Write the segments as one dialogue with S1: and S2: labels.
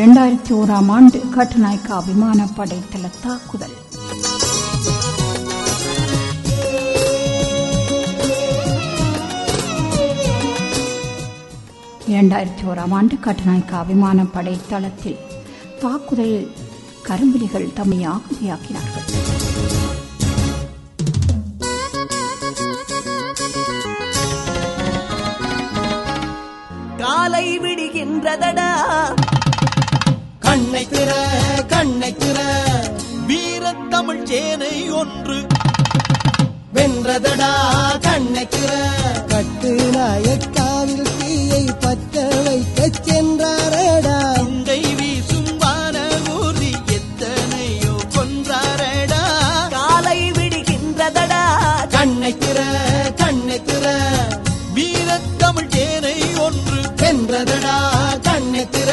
S1: இரண்டாயிரத்தி ஓராம் ஆண்டு கட்டுநாயக்கா விமானப்படை தள தாக்குதல் இரண்டாயிரத்தி ஓராம் ஆண்டு கட்டுநாயக்கா விமானப்படை தளத்தில் தாக்குதல் கரும்புலிகள் தம்மை ஆகுதியாக்கினார்கள்
S2: காலை விடுகின்றதடா
S3: கண்ணை திற கண்ணை திற வீரத்தமிழ் சேனை ஒன்று வென்றதடா கண்ணை திற
S4: கட்டு நாயக்காவில் தீயை பற்ற வைக்கச் சென்றாரடா
S3: குண்டை வீசும் வானகூர்தி எத்தனையோ கொன்றாரடா
S2: காலை விடுகின்றதடா
S3: கண்ணை திற கண்ணை திற வீரத்தமிழ் சேனை ஒன்று வென்றதடா கண்ணை திற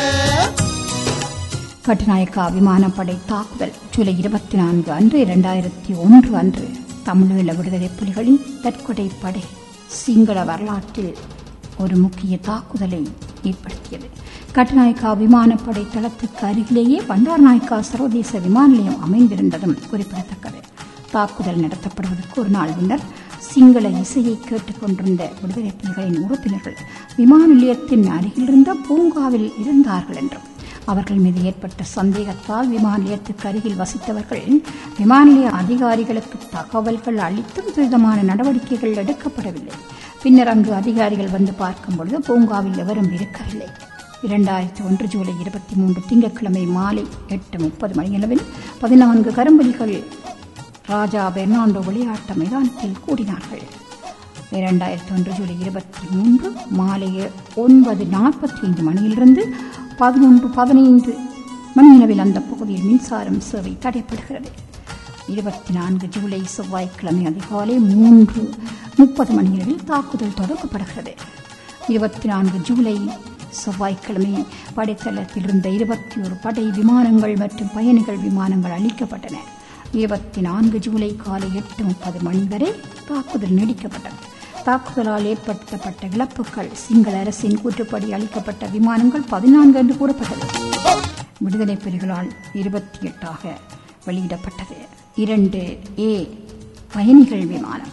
S1: கட்டுநாயக்கா விமானப்படை தாக்குதல் ஜூலை இருபத்தி நான்கு அன்று இரண்டாயிரத்தி ஒன்று அன்று தமிழீழ விடுதலை புலிகளின் தற்கொலை படை சிங்கள வரலாற்றில் ஒரு முக்கிய தாக்குதலை ஏற்படுத்தியது கட்டுநாயக்கா விமானப்படை தளத்துக்கு அருகிலேயே பண்டார்நாயக்கா சர்வதேச விமான நிலையம் அமைந்திருந்ததும் குறிப்பிடத்தக்கது தாக்குதல் நடத்தப்படுவதற்கு ஒரு நாள் முன்னர் சிங்கள இசையை கேட்டுக்கொண்டிருந்த விடுதலை புலிகளின் உறுப்பினர்கள் விமான நிலையத்தின் அருகிலிருந்த பூங்காவில் இருந்தார்கள் என்றும் அவர்கள் மீது ஏற்பட்ட சந்தேகத்தால் விமான நிலையத்துக்கு அருகில் வசித்தவர்கள் விமான நிலைய அதிகாரிகளுக்கு தகவல்கள் அளித்தும் துரிதமான நடவடிக்கைகள் எடுக்கப்படவில்லை பின்னர் அங்கு அதிகாரிகள் வந்து பார்க்கும் பொழுது பூங்காவில் எவரும் இருக்கவில்லை இரண்டாயிரத்தி ஒன்று ஜூலை இருபத்தி மூன்று திங்கட்கிழமை மாலை எட்டு முப்பது மணியளவில் பதினான்கு கரும்புலிகள் ராஜா பெர்னாண்டோ விளையாட்டு மைதானத்தில் கூடினார்கள் இரண்டாயிரத்தி ஒன்று ஜூலை இருபத்தி மூன்று மாலை ஒன்பது நாற்பத்தி ஐந்து மணியிலிருந்து பதினொன்று பதினைந்து மணியளவில் அந்த பகுதியில் மின்சாரம் சேவை தடைப்படுகிறது இருபத்தி நான்கு ஜூலை செவ்வாய்க்கிழமை அதிகாலை மூன்று முப்பது மணியளவில் தாக்குதல் தொடங்கப்படுகிறது இருபத்தி நான்கு ஜூலை செவ்வாய்க்கிழமை படைத்தளத்தில் இருந்த இருபத்தி ஒரு படை விமானங்கள் மற்றும் பயணிகள் விமானங்கள் அளிக்கப்பட்டன இருபத்தி நான்கு ஜூலை காலை எட்டு முப்பது மணி வரை தாக்குதல் நீடிக்கப்பட்டது தாக்குதலால் ஏற்படுத்தப்பட்ட இழப்புகள் சிங்கள அரசின் கூற்றுப்படி அளிக்கப்பட்ட விமானங்கள் பதினான்கு என்று கூறப்பட்டது விடுதலை புலிகளால் இருபத்தி எட்டாக வெளியிடப்பட்டது இரண்டு ஏ பயணிகள் விமானம்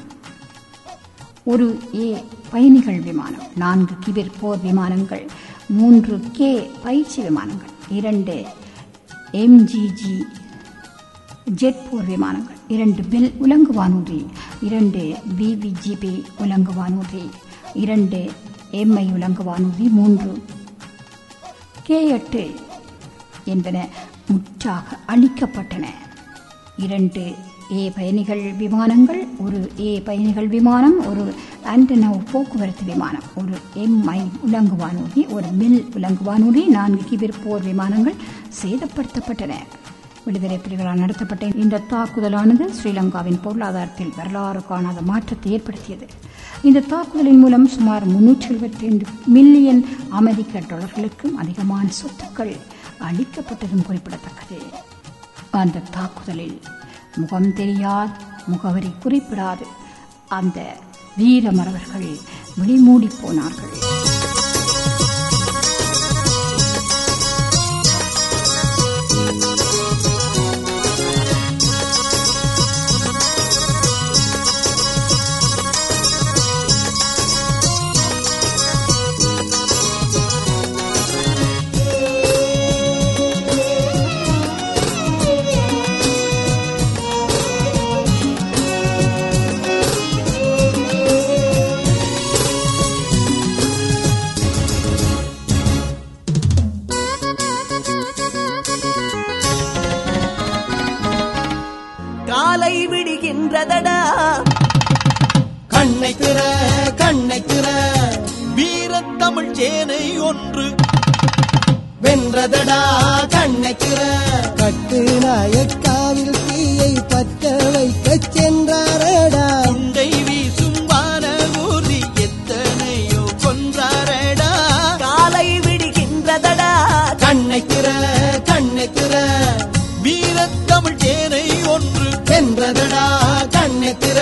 S1: ஒரு ஏ பயணிகள் விமானம் நான்கு கிபிர் போர் விமானங்கள் மூன்று கே பயிற்சி விமானங்கள் இரண்டு எம்ஜிஜி ஜெட் போர் விமானங்கள் இரண்டு பெல் உலங்கு வானூர்தி இரண்டு பிவிஜிபி உலங்கு வானூர்தி இரண்டு எம்ஐ உலங்கு வானூர்தி மூன்று கே எட்டு என்பன முற்றாக அளிக்கப்பட்டன இரண்டு ஏ பயணிகள் விமானங்கள் ஒரு ஏ பயணிகள் விமானம் ஒரு ஆண்டனோ போக்குவரத்து விமானம் ஒரு எம்ஐ உலங்கு வானூர்தி ஒரு மில் உலங்கு வானூர்தி நான்கு கிபிர் போர் விமானங்கள் சேதப்படுத்தப்பட்டன விடுதலை புலிகளால் நடத்தப்பட்ட இந்த தாக்குதலானது ஸ்ரீலங்காவின் பொருளாதாரத்தில் வரலாறு காணாத மாற்றத்தை ஏற்படுத்தியது இந்த தாக்குதலின் மூலம் சுமார் முன்னூற்றி எழுபத்தி ஐந்து மில்லியன் அமெரிக்க டாலர்களுக்கும் அதிகமான சொத்துக்கள் அளிக்கப்பட்டதும் குறிப்பிடத்தக்கது அந்த தாக்குதலில் முகம் தெரியாத முகவரி குறிப்பிடாது அந்த வீரமரவர்கள் விழிமூடி போனார்கள்
S2: காலை விடுகின்றதடா
S3: கண்ணை திற கண்ணை திற வீரத்தமிழ் சேனை ஒன்று வென்றதடா கண்ணை திற
S4: கட்டு நாயக்காவில் தீயை பற்ற வைக்கச் சென்றாரடா
S3: குண்டை வீசும் வானகூர்தி எத்தனையோ கொன்றாரடா
S2: காலை விடுகின்றதடா
S3: கண்ணை திற கண்ணை திற வீரத்தமிழ் சேனை ஒன்று வென்றதடா கண்ணை திற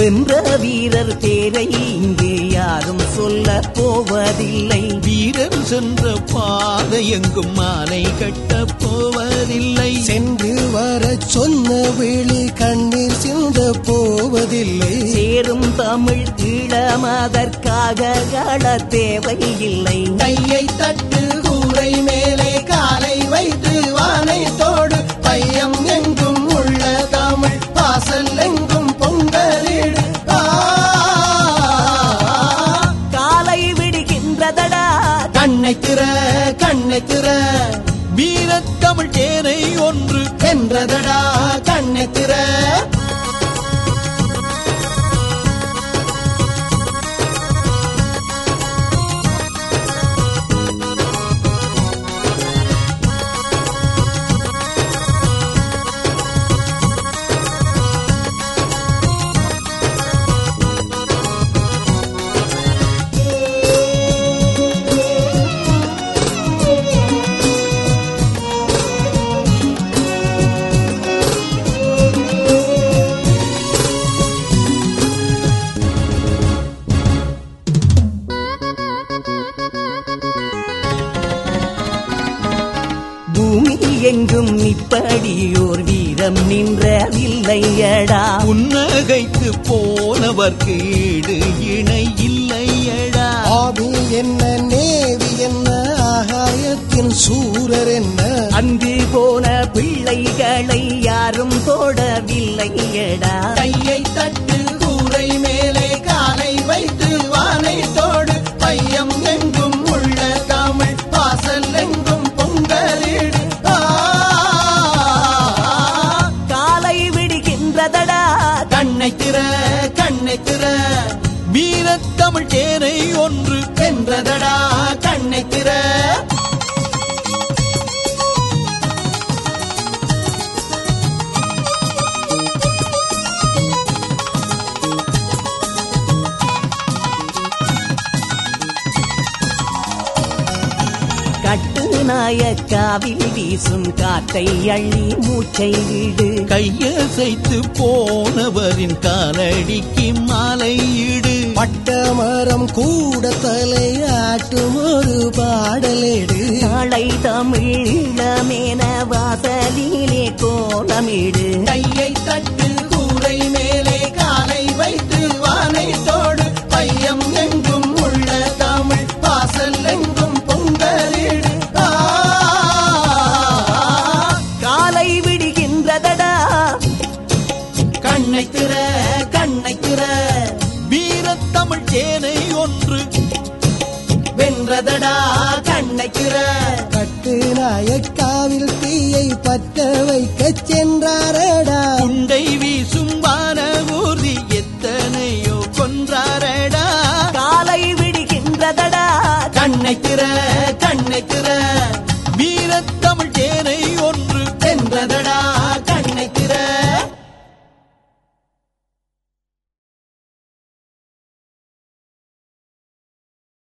S2: வென்ற வீரர் பேரை இங்கே யாரும் சொல்ல போவதில்லை
S3: வீரர் சென்ற பாதை எங்கும் மாலை கட்டப் போவதில்லை
S4: சென்று வர சொன்ன விழி கண்ணீர் சிந்த போவதில்லை
S2: சேரும் தமிழ் ஈழமதற்காக கள தேவையில்லை
S3: கையை தட்டு கூரை மேலே காலை வைத்து வானை தோடு பையம் எங்கும் உள்ள தமிழ் வாசல் எங்கும் பொங்கலிடு ஆ,
S2: காலை விடுகின்றதடா
S3: கண்ணை திற கண்ணை திற வீரத்தமிழ் தேனை ஒன்று வென்றதடா கண்ணை திற
S2: பூமி எங்கும் இப்படியோர் வீரம் நின்றதில்லையடா
S3: புன்னகைத்து போனவர்க்கு ஈடு இணை இல்லையடா
S4: ஆவி என்ன நேவி என்ன ஆகாயத்தின் சூரர் என்ன
S2: அங்கு போன பிள்ளைகளை யாரும் தொடவில்லையடா
S3: கையை தட்டு கூரை மேலே காலை வைத்து வானை தோடு பையம் எங்கும் உள்ள தமிழ் வாசல் எங்கும் பொங்கலிடு ஆ,
S2: காலை விடுகின்றதடா
S3: கண்ணை திற கண்ணை திற வீரத்தமிழ் தேனை ஒன்று வென்றதடா கண்ணை திற
S2: கட்டு நாயக்காவில் வீசும் காற்றை அள்ளி மூச்சை விடு
S3: கையசைத்து போனவரின் காலடிக்கு மாலையிடு
S4: பட்டமரம் கூட தலையாட்டும் ஒரு பாடலேடு
S2: நாளை தமிழீழமேன வாசலிலே கோலமிடு
S3: கையை தட்டு கூரை மேலே காலை வைத்து வானை தோடு பையம் எங்கும் உள்ள தமிழ் வாசல் எங்கும் பொங்கலிடு ஆ,
S2: காலை விடுகின்றதடா
S3: கண்ணை திற கண்ணை திற வீரத்தமிழ் தேனை ஒன்று வென்றதடா கண்ணை திற
S4: கட்டு நாயக்காவில் தீயை பற்ற வைக்கச் சென்றாரடா
S3: குண்டை வீசும் வான ஊர்தி எத்தனையோ கொன்றாரடா
S2: காலை விடுகின்றதடா
S3: கண்ணை திற